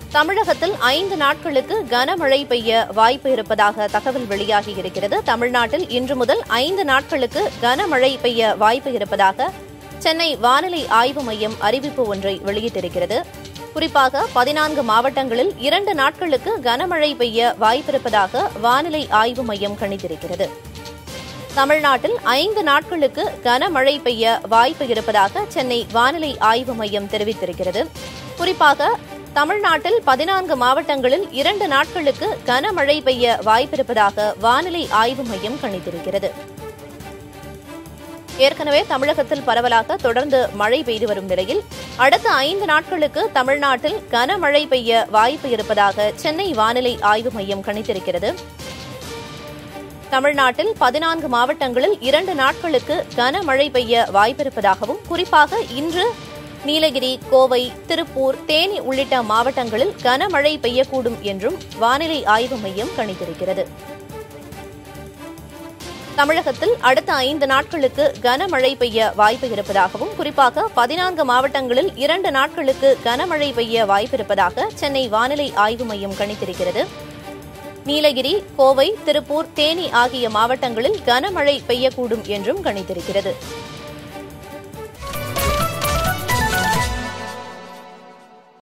தமிழகத்தில் ஐந்து நாட்களுக்கு கனமழை பெய்ய வாய்ப்பு இருப்பதாக தகவல் வெளியாகி இருக்கிறது தமிழ்நாட்டில் இன்று முதல் ஐந்து நாட்களுக்கு கனமழை பெய்ய வாய்ப்பு இருப்பதாக சென்னை வானிலை ஆய்வு மையம் அறிவிப்பு ஒன்றை வெளியிட்டிருக்கிறது குறிப்பாக பதினான்கு மாவட்டங்களில் இரண்டு நாட்களுக்கு கனமழை பெய்ய வாய்ப்பிருப்பதாக வானிலை ஆய்வு மையம் கணித்திருக்கிறது தமிழ்நாட்டில் ஐந்து நாட்களுக்கு கனமழை பெய்ய வாய்ப்பு இருப்பதாக சென்னை வானிலை ஆய்வு மையம் தெரிவித்திருக்கிறது குறிப்பாக தமிழ்நாட்டில் பதினான்கு மாவட்டங்களில் இரண்டு நாட்களுக்கு கனமழை பெய்ய வாய்ப்பிருப்பதாக வானிலை ஆய்வு மையம் கணித்திருக்கிறது ஏற்கனவே தமிழகத்தில் பரவலாக தொடர்ந்து மழை பெய்து வரும் நிலையில் அடுத்த ஐந்து நாட்களுக்கு தமிழ்நாட்டில் கனமழை பெய்ய வாய்ப்பு இருப்பதாக சென்னை வானிலை ஆய்வு மையம் கணித்திருக்கிறது தமிழ்நாட்டில் பதினான்கு மாவட்டங்களில் இரண்டு நாட்களுக்கு கனமழை பெய்ய வாய்ப்பிருப்பதாகவும் குறிப்பாக இன்று நீலகிரி கோவை திருப்பூர் தேனி உள்ளிட்ட மாவட்டங்களில் கனமழை பெய்யக்கூடும் என்றும் வானிலை ஆய்வு மையம் கணித்திருக்கிறது தமிழகத்தில் அடுத்த ஐந்து நாட்களுக்கு கனமழை பெய்ய வாய்ப்பு இருப்பதாகவும் குறிப்பாக பதினான்கு மாவட்டங்களில் இரண்டு நாட்களுக்கு கனமழை பெய்ய வாய்ப்பிருப்பதாக சென்னை வானிலை ஆய்வு மையம் கணித்திருக்கிறது நீலகிரி கோவை திருப்பூர் தேனி ஆகிய மாவட்டங்களில் கனமழை பெய்யக்கூடும் என்றும் கணித்திருக்கிறது